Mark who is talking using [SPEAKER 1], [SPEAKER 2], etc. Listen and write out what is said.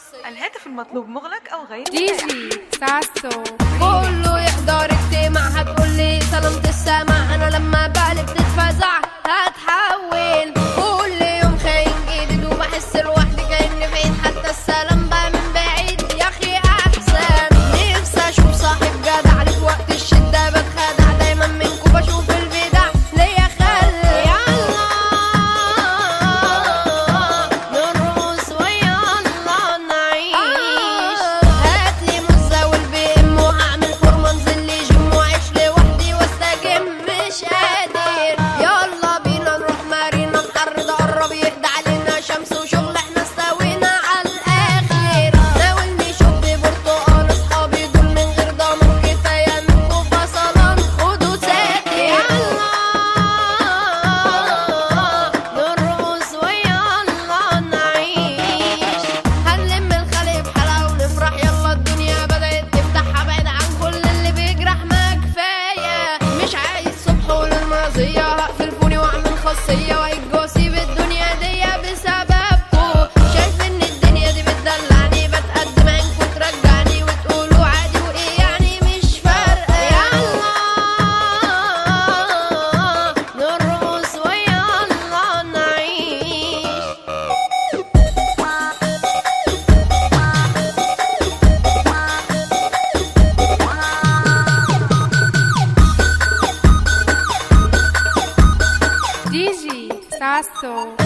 [SPEAKER 1] الهاتف المطلوب مغلق أو غير
[SPEAKER 2] دي
[SPEAKER 1] متاح.
[SPEAKER 2] جي ساسو
[SPEAKER 3] كله يحضر اجتماع هتقولي سلامة السمع انا لما بالي بتتفزع هتحول كل يوم خاين جديد وبحس لوحدي كاني بعيد حتى السلام بقى من بعيد يا اخي احسن نفسي اشوف صاحب جدع لي في وقت الشده بتخدع دايما منكم بشوف البدع ليا خل يلا نرقص ويلا نعيش هاتلي مزة والبي ام وهعمل فورمه انزل لي جيم واعيش لوحدي واستجم مش قادر يلا بينا نروح مارينا الحر ده قرب يهدى علينا شمس وشغل احنا استوينا على الاخر ناولني شوب برتقال اصحابي دول من غير ضمان كفايه منكم فصلان خدوا ساتر يلا نرقص ويلا نعيش هنلم الخلق بحلاوة ونفرح يلا الدنيا بدأت تفتح ابعد عن كل اللي بيجرح ما كفاية مش عايز صبح وللمرضية هقفل فوني واعمل خاصية وهيج واسيب الدنيا دي بسببكوا شايف ان الدنيا دي بتدلعني بتقدم عينكوا ترجعني وتقولوا عادي وايه يعني مش فارقة يلا نرقص ويلا نعيش
[SPEAKER 2] دي جي ساسو